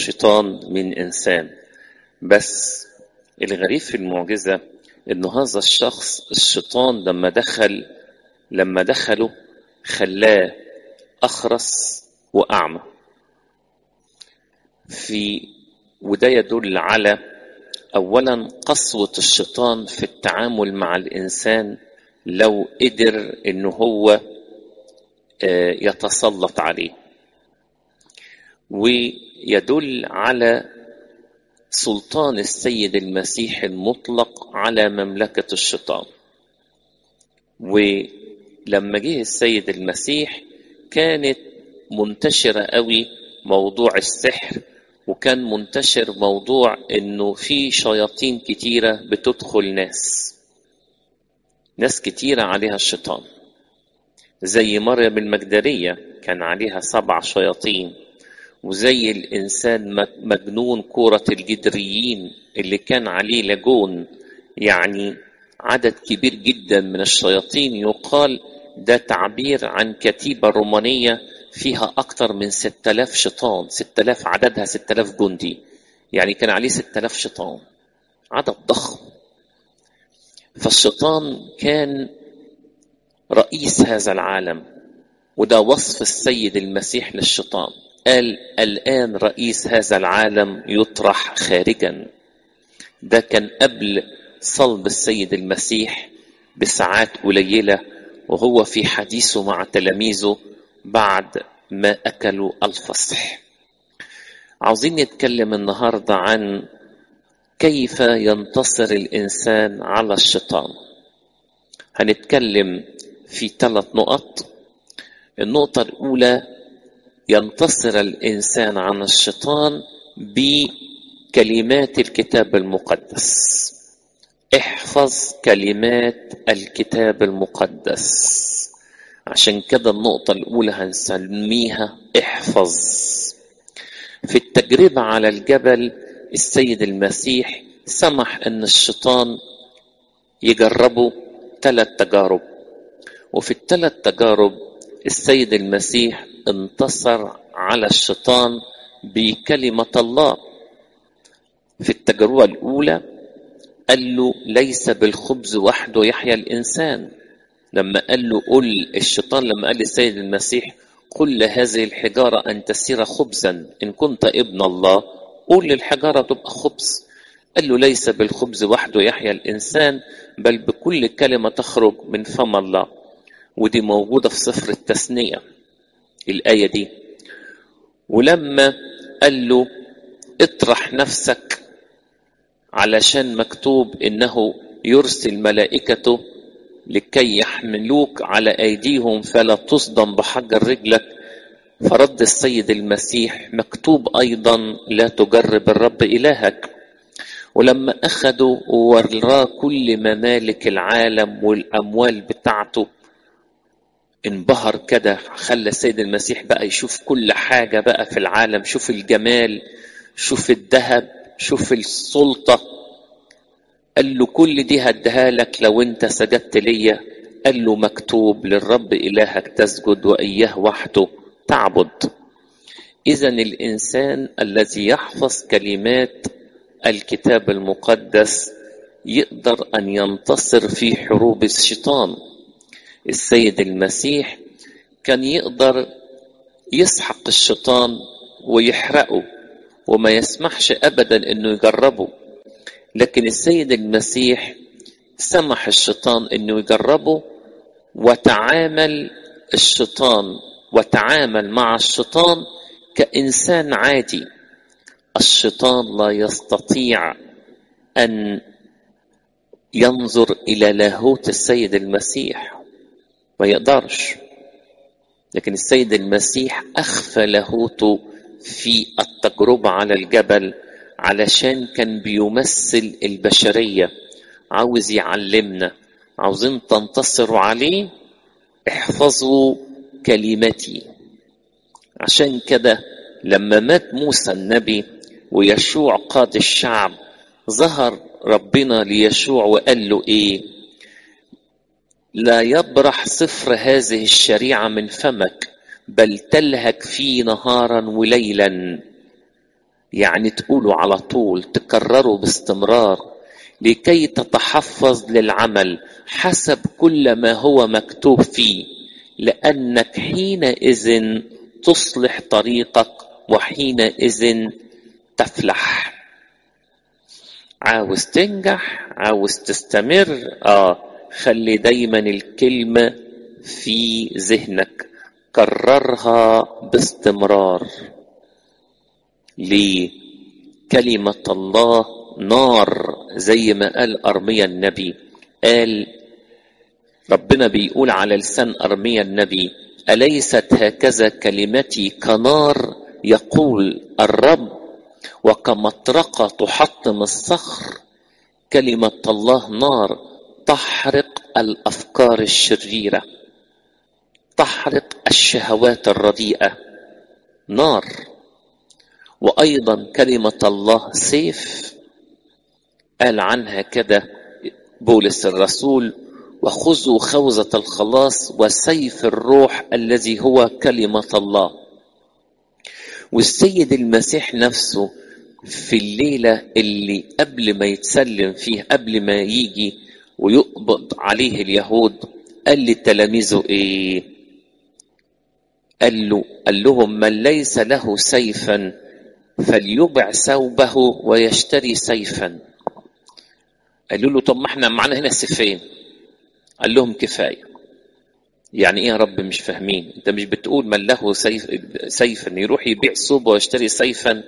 الشيطان من إنسان بس الغريب في المعجزة إنه هذا الشخص الشيطان لما دخل لما دخله خلاه أخرس وأعمى في وده يدل على أولا قسوة الشيطان في التعامل مع الإنسان لو قدر إنه هو يتسلط عليه ويدل على سلطان السيد المسيح المطلق على مملكة الشيطان ولما جه السيد المسيح كانت منتشرة قوي موضوع السحر وكان منتشر موضوع انه في شياطين كتيرة بتدخل ناس ناس كتيرة عليها الشيطان زي مريم المجدرية كان عليها سبع شياطين وزي الإنسان مجنون كورة الجدريين اللي كان عليه لاجون يعني عدد كبير جدا من الشياطين يقال ده تعبير عن كتيبة رومانية فيها أكثر من 6000 شيطان 6000 عددها 6000 جندي يعني كان عليه 6000 شيطان عدد ضخم فالشيطان كان رئيس هذا العالم وده وصف السيد المسيح للشيطان قال الآن رئيس هذا العالم يطرح خارجا ده كان قبل صلب السيد المسيح بساعات قليلة وهو في حديثه مع تلاميذه بعد ما أكلوا الفصح عاوزين نتكلم النهاردة عن كيف ينتصر الإنسان على الشيطان هنتكلم في ثلاث نقط النقطة الأولى ينتصر الإنسان عن الشيطان بكلمات الكتاب المقدس احفظ كلمات الكتاب المقدس عشان كده النقطة الأولى هنسميها احفظ في التجربة على الجبل السيد المسيح سمح أن الشيطان يجربه ثلاث تجارب وفي الثلاث تجارب السيد المسيح انتصر على الشيطان بكلمة الله في التجربة الأولى قال له ليس بالخبز وحده يحيا الإنسان لما قال له قل الشيطان لما قال للسيد المسيح قل لهذه الحجارة أن تسير خبزا إن كنت ابن الله قل للحجارة تبقى خبز قال له ليس بالخبز وحده يحيا الإنسان بل بكل كلمة تخرج من فم الله ودي موجودة في سفر التثنية الآية دي ولما قال له اطرح نفسك علشان مكتوب إنه يرسل ملائكته لكي يحملوك على أيديهم فلا تصدم بحجر رجلك فرد السيد المسيح مكتوب أيضا لا تجرب الرب إلهك ولما أخذوا ووراه كل ممالك العالم والأموال بتاعته انبهر كده خلى السيد المسيح بقى يشوف كل حاجة بقى في العالم شوف الجمال شوف الذهب شوف السلطة قال له كل دي هديها لك لو انت سجدت ليا قال له مكتوب للرب إلهك تسجد وإياه وحده تعبد إذا الإنسان الذي يحفظ كلمات الكتاب المقدس يقدر أن ينتصر في حروب الشيطان السيد المسيح كان يقدر يسحق الشيطان ويحرقه وما يسمحش ابدا انه يجربه لكن السيد المسيح سمح الشيطان انه يجربه وتعامل الشيطان وتعامل مع الشيطان كانسان عادي الشيطان لا يستطيع ان ينظر الى لاهوت السيد المسيح ما يقدرش لكن السيد المسيح اخفى لاهوته في التجربه على الجبل علشان كان بيمثل البشريه عاوز يعلمنا عاوزين تنتصروا عليه احفظوا كلمتي عشان كده لما مات موسى النبي ويشوع قاد الشعب ظهر ربنا ليشوع وقال له ايه لا يبرح صفر هذه الشريعه من فمك بل تلهك فيه نهارا وليلا يعني تقولوا على طول تكرروا باستمرار لكي تتحفظ للعمل حسب كل ما هو مكتوب فيه لانك حينئذ تصلح طريقك وحينئذ تفلح عاوز تنجح عاوز تستمر اه خلي دايما الكلمه في ذهنك كررها باستمرار ليه كلمه الله نار زي ما قال ارميا النبي قال ربنا بيقول على لسان ارميا النبي اليست هكذا كلمتي كنار يقول الرب وكمطرقه تحطم الصخر كلمه الله نار تحرق الافكار الشريره تحرق الشهوات الرديئه نار وايضا كلمه الله سيف قال عنها كده بولس الرسول وخذوا خوذة الخلاص وسيف الروح الذي هو كلمة الله والسيد المسيح نفسه في الليلة اللي قبل ما يتسلم فيه قبل ما يجي ويقبض عليه اليهود قال لتلاميذه ايه قال له قال لهم من ليس له سيفا فليبع ثوبه ويشتري سيفا قالوا له طب ما احنا معانا هنا سيفين قال لهم كفايه يعني ايه يا رب مش فاهمين انت مش بتقول من له سيف سيفا يروح يبيع ثوبه ويشتري سيفا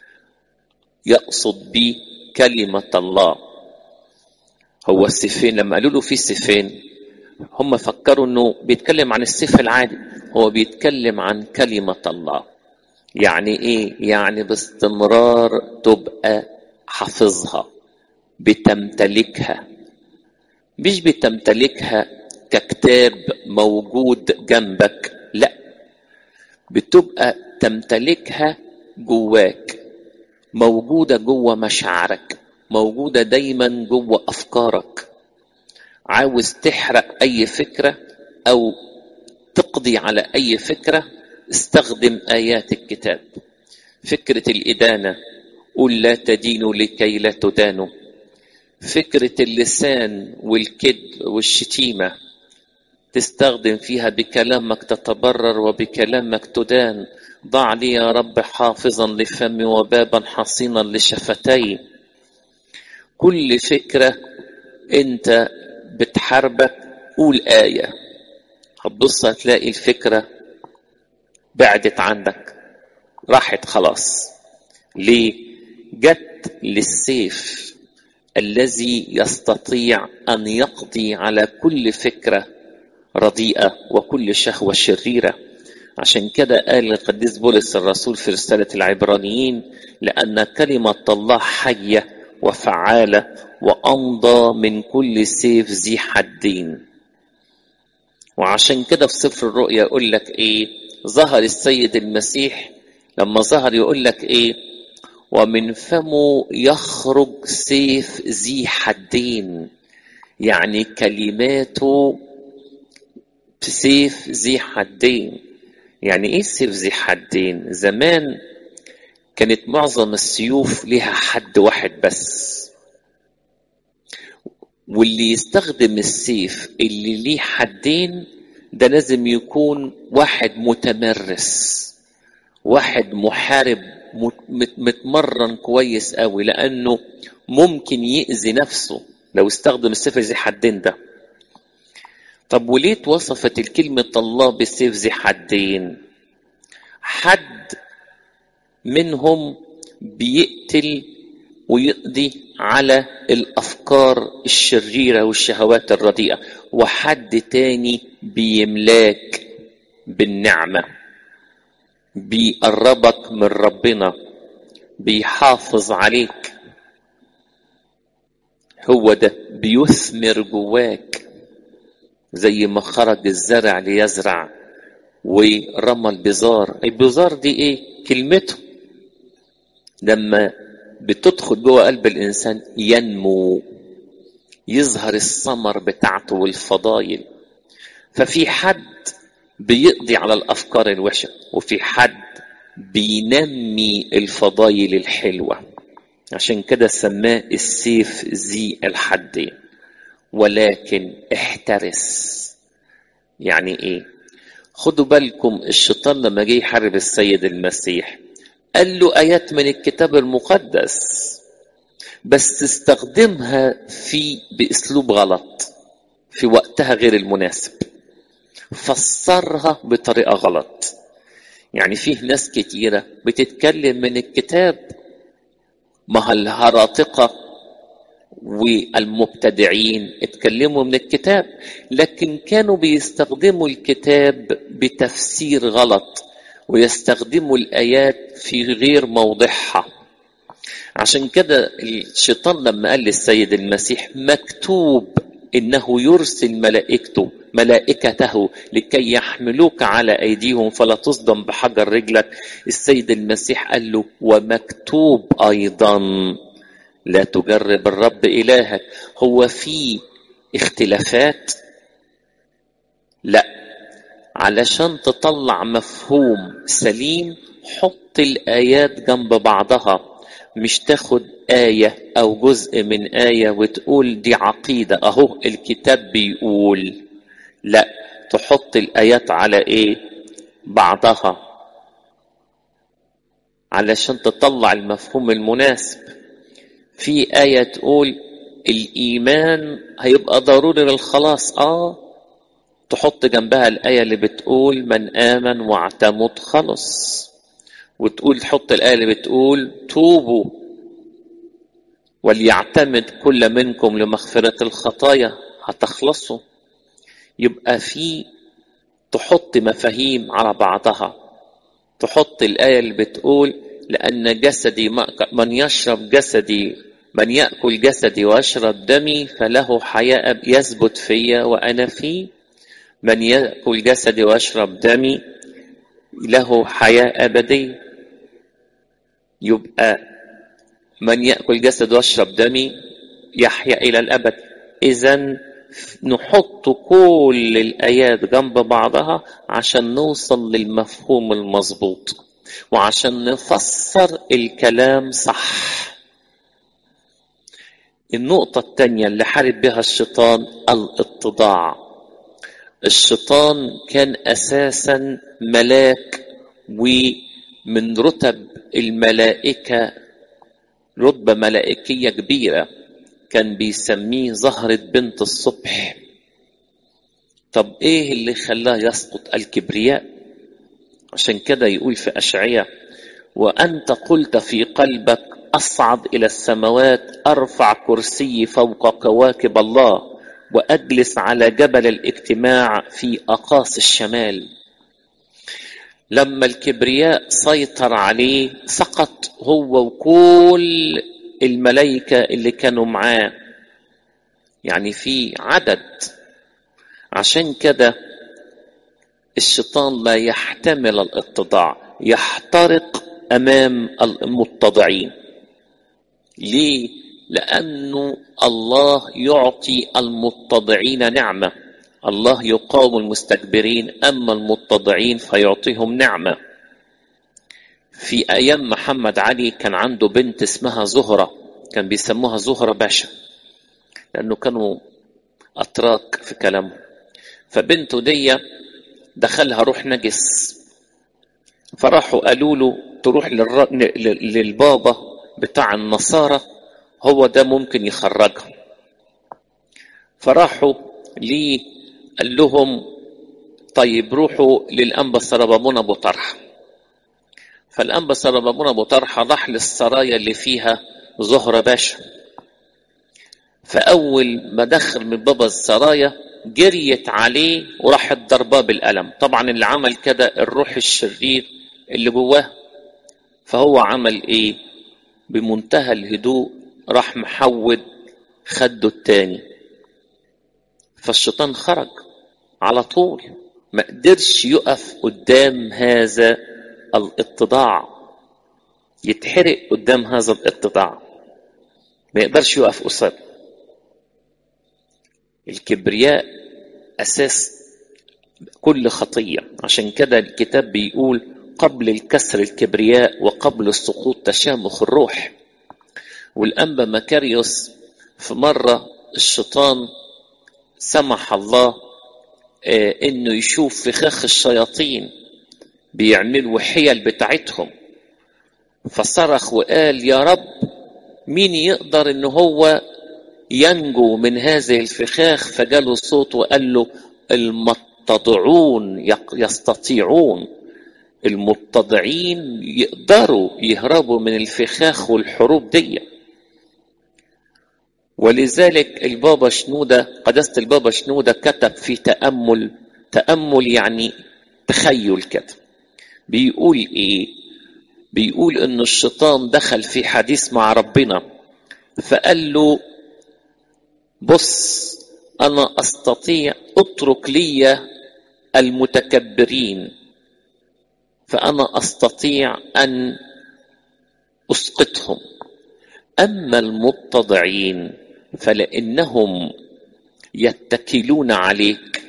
يقصد به كلمة الله هو السيفين لما قالوا له في سيفين هم فكروا انه بيتكلم عن السيف العادي هو بيتكلم عن كلمة الله يعني ايه يعني باستمرار تبقى حافظها بتمتلكها مش بتمتلكها ككتاب موجود جنبك لا بتبقى تمتلكها جواك موجوده جوه مشاعرك موجوده دايما جوه افكارك عاوز تحرق اي فكره او تقضي على اي فكره استخدم ايات الكتاب فكره الادانه قل لا تدينوا لكي لا تدانوا فكره اللسان والكذب والشتيمه تستخدم فيها بكلامك تتبرر وبكلامك تدان ضع لي يا رب حافظا لفمي وبابا حصينا لشفتي كل فكرة انت بتحاربك قول آية هتبص هتلاقي الفكرة بعدت عنك راحت خلاص ليه جت للسيف الذي يستطيع أن يقضي على كل فكرة رديئة وكل شهوة شريرة عشان كده قال القديس بولس الرسول في رسالة العبرانيين لأن كلمة الله حية وفعالة وأمضى من كل سيف ذي حدين وعشان كده في سفر الرؤيا يقول لك إيه ظهر السيد المسيح لما ظهر يقول لك إيه ومن فمه يخرج سيف ذي حدين يعني كلماته سيف ذي حدين يعني ايه سيف ذي حدين زمان كانت معظم السيوف لها حد واحد بس واللي يستخدم السيف اللي ليه حدين ده لازم يكون واحد متمرس واحد محارب متمرن كويس قوي لانه ممكن يأذي نفسه لو استخدم السيف ذي حدين ده طب وليه اتوصفت الكلمة الله بالسيف ذي حدين حد منهم بيقتل ويقضي على الأفكار الشريرة والشهوات الرديئة وحد تاني بيملاك بالنعمة بيقربك من ربنا بيحافظ عليك هو ده بيثمر جواك زي ما خرج الزرع ليزرع ورمى البزار البزار دي ايه كلمته لما بتدخل جوه قلب الانسان ينمو يظهر الثمر بتاعته والفضايل ففي حد بيقضي على الافكار الوحشه وفي حد بينمي الفضايل الحلوة عشان كده سماه السيف ذي الحدين ولكن احترس يعني ايه خدوا بالكم الشيطان لما جه يحارب السيد المسيح قال له ايات من الكتاب المقدس بس استخدمها في باسلوب غلط في وقتها غير المناسب فسرها بطريقه غلط يعني فيه ناس كتيره بتتكلم من الكتاب ما الهراطقه والمبتدعين اتكلموا من الكتاب لكن كانوا بيستخدموا الكتاب بتفسير غلط ويستخدموا الايات في غير موضعها عشان كده الشيطان لما قال للسيد المسيح مكتوب انه يرسل ملائكته ملائكته لكي يحملوك على ايديهم فلا تصدم بحجر رجلك السيد المسيح قال له ومكتوب ايضا لا تجرب الرب الهك هو في اختلافات لا علشان تطلع مفهوم سليم حط الايات جنب بعضها مش تاخد آية أو جزء من آية وتقول دي عقيدة أهو الكتاب بيقول لا تحط الآيات على إيه بعضها علشان تطلع المفهوم المناسب في آية تقول الإيمان هيبقى ضروري للخلاص آه تحط جنبها الآية اللي بتقول من آمن واعتمد خلص وتقول تحط الآية اللي بتقول توبوا وليعتمد كل منكم لمغفرة الخطايا هتخلصوا يبقى في تحط مفاهيم على بعضها تحط الآية اللي بتقول لأن جسدي من يشرب جسدي من يأكل جسدي ويشرب دمي فله حياة يثبت فيا وأنا فيه من يأكل جسدي ويشرب دمي له حياة أبدية يبقى من يأكل جسد ويشرب دمي يحيا إلى الأبد إذا نحط كل الآيات جنب بعضها عشان نوصل للمفهوم المظبوط وعشان نفسر الكلام صح النقطة الثانية اللي حارب بها الشيطان الاتضاع الشيطان كان أساسا ملاك ومن رتب الملائكة رتبة ملائكية كبيرة كان بيسميه زهرة بنت الصبح طب ايه اللي خلاه يسقط الكبرياء عشان كده يقول في أشعية وأنت قلت في قلبك أصعد إلى السماوات أرفع كرسي فوق كواكب الله وأجلس على جبل الاجتماع في أقاصي الشمال لما الكبرياء سيطر عليه سقط هو وكل الملائكة اللي كانوا معاه يعني في عدد عشان كده الشيطان لا يحتمل الاتضاع يحترق أمام المتضعين ليه؟ لأنه الله يعطي المتضعين نعمة الله يقاوم المستكبرين أما المتضعين فيعطيهم نعمة في أيام محمد علي كان عنده بنت اسمها زهرة كان بيسموها زهرة باشا لأنه كانوا أتراك في كلامهم فبنته دي دخلها روح نجس فراحوا قالوا له تروح للر... للبابا بتاع النصارى هو ده ممكن يخرجها فراحوا ليه قال لهم طيب روحوا للأنبا سربامون أبو طرحة فالأنبا سربامون أبو طرحة راح للسرايا اللي فيها زهرة باشا فأول ما دخل من بابا السرايا جريت عليه وراحت ضرباه بالقلم طبعا اللي عمل كده الروح الشرير اللي جواه فهو عمل ايه بمنتهى الهدوء راح محود خده التاني فالشيطان خرج على طول ما قدرش يقف قدام هذا الاتضاع يتحرق قدام هذا الاتضاع ما يقدرش يقف قصاد الكبرياء اساس كل خطيه عشان كده الكتاب بيقول قبل الكسر الكبرياء وقبل السقوط تشامخ الروح والأنبا مكاريوس في مرة الشيطان سمح الله آه انه يشوف فخاخ الشياطين بيعملوا حيل بتاعتهم فصرخ وقال يا رب مين يقدر ان هو ينجو من هذه الفخاخ فجاله صوت وقال له المتضعون يستطيعون المتضعين يقدروا يهربوا من الفخاخ والحروب دي ولذلك البابا شنودة قداسة البابا شنودة كتب في تأمل تأمل يعني تخيل كده بيقول ايه بيقول ان الشيطان دخل في حديث مع ربنا فقال له بص انا استطيع اترك لي المتكبرين فانا استطيع ان اسقطهم اما المتضعين فلانهم يتكلون عليك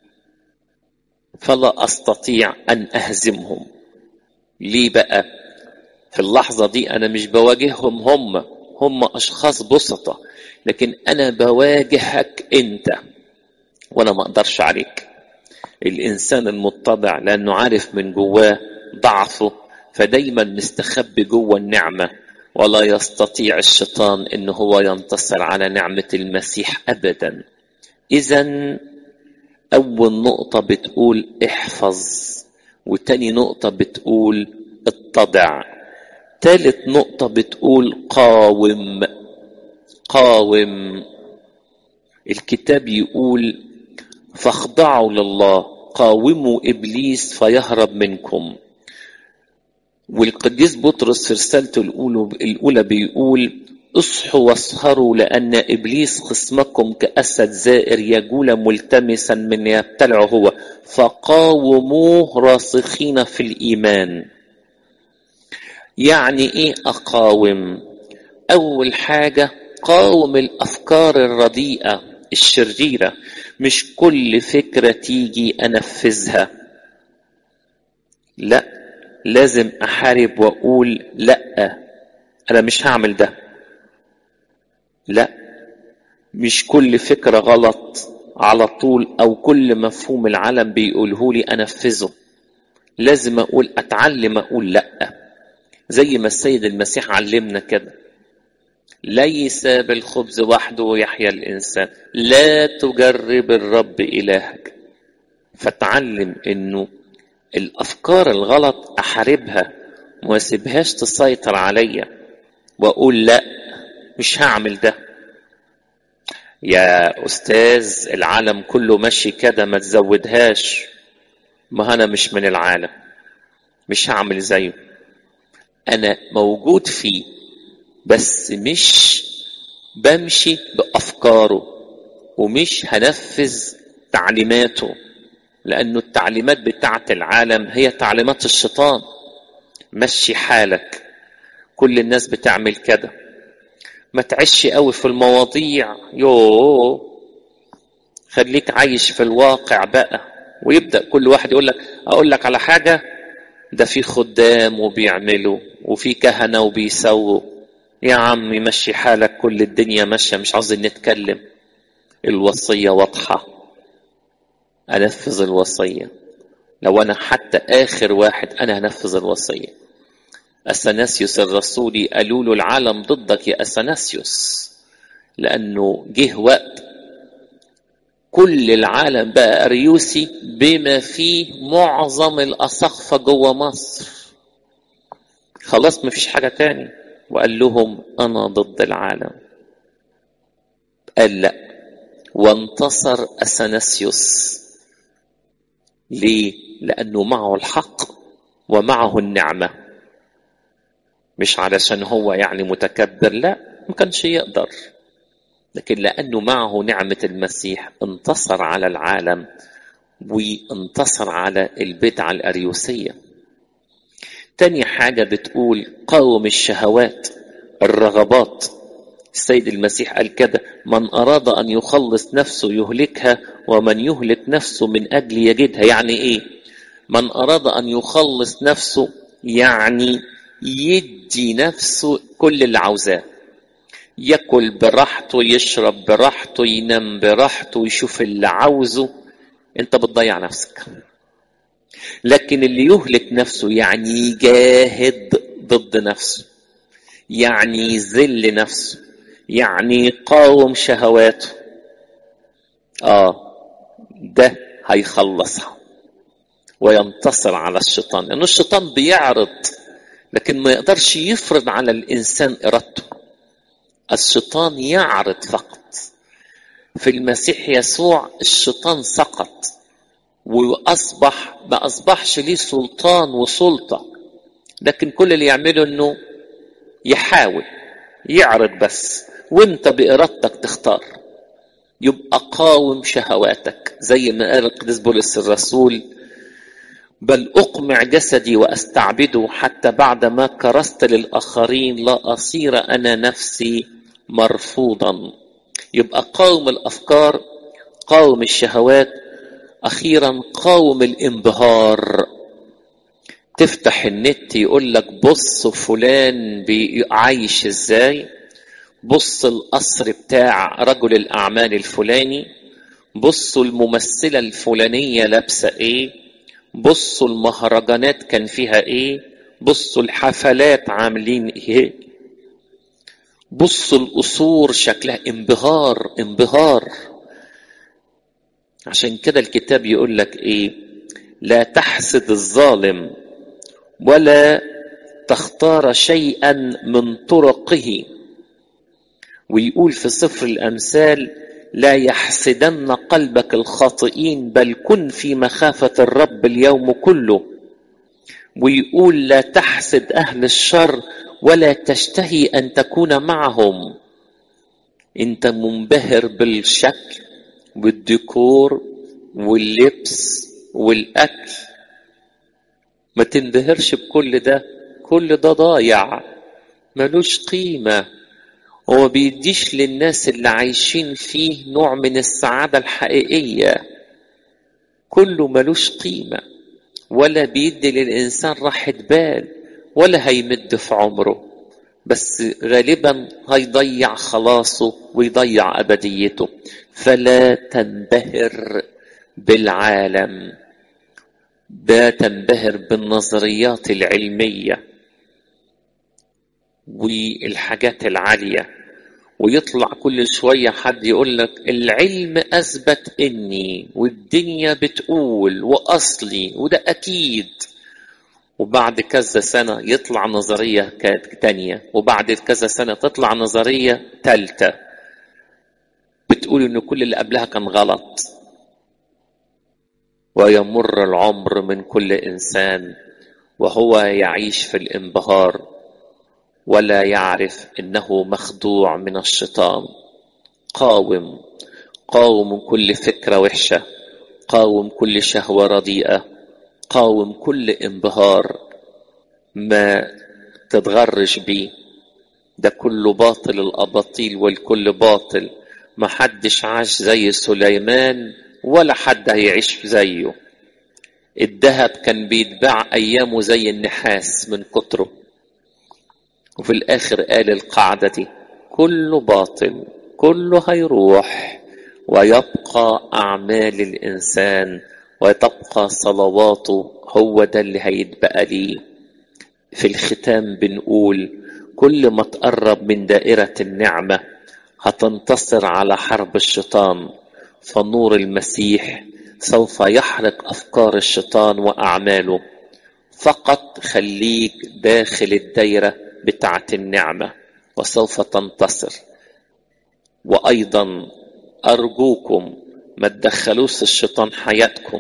فلا استطيع ان اهزمهم ليه بقى في اللحظه دي انا مش بواجههم هم هم اشخاص بسطه لكن انا بواجهك انت وانا ما اقدرش عليك الانسان المتضع لانه عارف من جواه ضعفه فدايما مستخبي جوه النعمه ولا يستطيع الشيطان ان هو ينتصر على نعمه المسيح ابدا اذا اول نقطه بتقول احفظ وتاني نقطه بتقول اتضع تالت نقطه بتقول قاوم قاوم الكتاب يقول فاخضعوا لله قاوموا ابليس فيهرب منكم والقديس بطرس في رسالته الأولى, الأولى بيقول اصحوا واسهروا لأن إبليس خصمكم كأسد زائر يجول ملتمسا من يبتلعه هو فقاوموه راسخين في الإيمان يعني إيه أقاوم أول حاجة قاوم الأفكار الرديئة الشريرة مش كل فكرة تيجي أنفذها لا لازم احارب واقول لا انا مش هعمل ده لا مش كل فكره غلط على طول او كل مفهوم العالم بيقوله لي انفذه لازم اقول اتعلم اقول لا زي ما السيد المسيح علمنا كده ليس بالخبز وحده يحيا الانسان لا تجرب الرب الهك فتعلم انه الافكار الغلط احاربها وما اسيبهاش تسيطر عليا واقول لا مش هعمل ده يا استاذ العالم كله ماشي كده ما تزودهاش ما انا مش من العالم مش هعمل زيه انا موجود فيه بس مش بمشي بافكاره ومش هنفذ تعليماته لأنه التعليمات بتاعت العالم هي تعليمات الشيطان مشي حالك كل الناس بتعمل كده ما تعيش قوي في المواضيع يو خليك عايش في الواقع بقى ويبدأ كل واحد يقول لك أقول لك على حاجة ده في خدام وبيعملوا وفي كهنة وبيسووا يا عم مشي حالك كل الدنيا ماشية مش عاوزين نتكلم الوصية واضحة انفذ الوصيه لو انا حتى اخر واحد انا هنفذ الوصيه اثناسيوس الرسولي قالوا له العالم ضدك يا اثناسيوس لانه جه وقت كل العالم بقى اريوسي بما فيه معظم الاساقفه جوه مصر خلاص مفيش حاجه تاني وقال لهم انا ضد العالم قال لا وانتصر اثناسيوس ليه؟ لأنه معه الحق ومعه النعمة مش علشان هو يعني متكبر لا ما كانش يقدر لكن لأنه معه نعمة المسيح انتصر على العالم وانتصر على البدعة الأريوسية تاني حاجة بتقول قاوم الشهوات الرغبات السيد المسيح قال كده من أراد أن يخلص نفسه يهلكها ومن يهلك نفسه من أجل يجدها يعني إيه من أراد أن يخلص نفسه يعني يدي نفسه كل اللي عاوزاه ياكل براحته يشرب براحته ينام براحته يشوف اللي عاوزه انت بتضيع نفسك لكن اللي يهلك نفسه يعني يجاهد ضد نفسه يعني يذل نفسه يعني يقاوم شهواته اه ده هيخلصها وينتصر على الشيطان لأن يعني الشيطان بيعرض لكن ما يقدرش يفرض على الإنسان إرادته الشيطان يعرض فقط في المسيح يسوع الشيطان سقط وأصبح ما أصبحش ليه سلطان وسلطة لكن كل اللي يعمله إنه يحاول يعرض بس وانت بإرادتك تختار يبقى قاوم شهواتك زي ما قال القديس بولس الرسول بل أقمع جسدي وأستعبده حتى بعدما كرست للآخرين لا أصير أنا نفسي مرفوضا يبقى قاوم الأفكار قاوم الشهوات أخيرا قاوم الانبهار تفتح النت يقول لك بص فلان عايش ازاي بص القصر بتاع رجل الأعمال الفلاني بصوا الممثلة الفلانية لابسة ايه بصوا المهرجانات كان فيها ايه بصوا الحفلات عاملين ايه بصوا القصور شكلها انبهار انبهار عشان كده الكتاب يقول لك ايه لا تحسد الظالم ولا تختار شيئا من طرقه ويقول في سفر الامثال لا يحسدن قلبك الخاطئين بل كن في مخافه الرب اليوم كله ويقول لا تحسد اهل الشر ولا تشتهي ان تكون معهم انت منبهر بالشكل والديكور واللبس والاكل ما تنبهرش بكل ده كل ده ضايع ملوش قيمه هو بيديش للناس اللي عايشين فيه نوع من السعادة الحقيقية كله ملوش قيمة ولا بيدي للإنسان راحة بال ولا هيمد في عمره بس غالبا هيضيع خلاصه ويضيع أبديته فلا تنبهر بالعالم لا تنبهر بالنظريات العلميه والحاجات العالية ويطلع كل شوية حد يقول لك العلم أثبت إني والدنيا بتقول وأصلي وده أكيد وبعد كذا سنة يطلع نظرية تانية وبعد كذا سنة تطلع نظرية تالتة بتقول إن كل اللي قبلها كان غلط ويمر العمر من كل إنسان وهو يعيش في الانبهار ولا يعرف انه مخدوع من الشيطان قاوم قاوم كل فكره وحشه قاوم كل شهوه رديئه قاوم كل انبهار ما تتغرش بيه ده كله باطل الاباطيل والكل باطل ما حدش عاش زي سليمان ولا حد هيعيش زيه الذهب كان بيتباع ايامه زي النحاس من كتره وفي الآخر قال القاعدة دي كله باطل كله هيروح ويبقى أعمال الإنسان وتبقى صلواته هو ده اللي هيتبقى ليه في الختام بنقول كل ما تقرب من دائرة النعمة هتنتصر على حرب الشيطان فنور المسيح سوف يحرق أفكار الشيطان وأعماله فقط خليك داخل الدايره بتاعة النعمة وسوف تنتصر وأيضا أرجوكم ما تدخلوش الشيطان حياتكم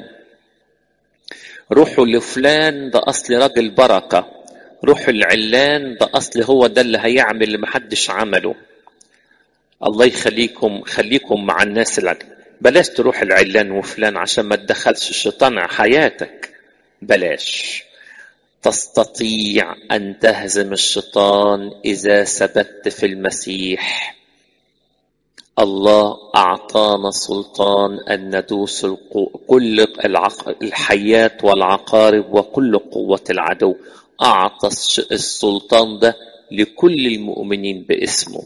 روحوا لفلان ده أصل راجل بركة روحوا العلان ده أصل هو ده اللي هيعمل اللي محدش عمله الله يخليكم خليكم مع الناس اللي بلاش تروح العلان وفلان عشان ما تدخلش الشيطان على حياتك بلاش تستطيع ان تهزم الشيطان اذا ثبت في المسيح الله أعطانا سلطان أن ندوس القو- كل العق- الحيات والعقارب وكل قوة العدو أعطى الش- السلطان ده لكل المؤمنين باسمه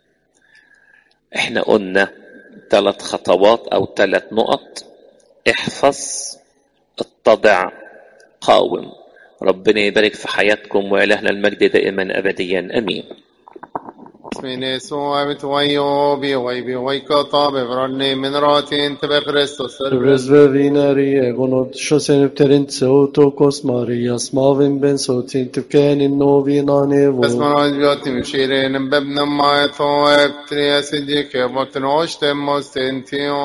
احنا قلنا ثلاث خطوات أو ثلاث نقط احفظ اتضع قاوم ربنا يبارك في حياتكم وإلهنا المجد دائما أبديا أمين Smine suavit vajobi, vajbi vajkata, bevranne minratin, tebe Kristus, Prezvevinari egonot shosen pterin Theotokos Marias Mavin ben sotin tevkenin novinan evo. Besmanaj bjati mishirin, bebnem maet, foeb, trias idike, botnoshtem, mostentio,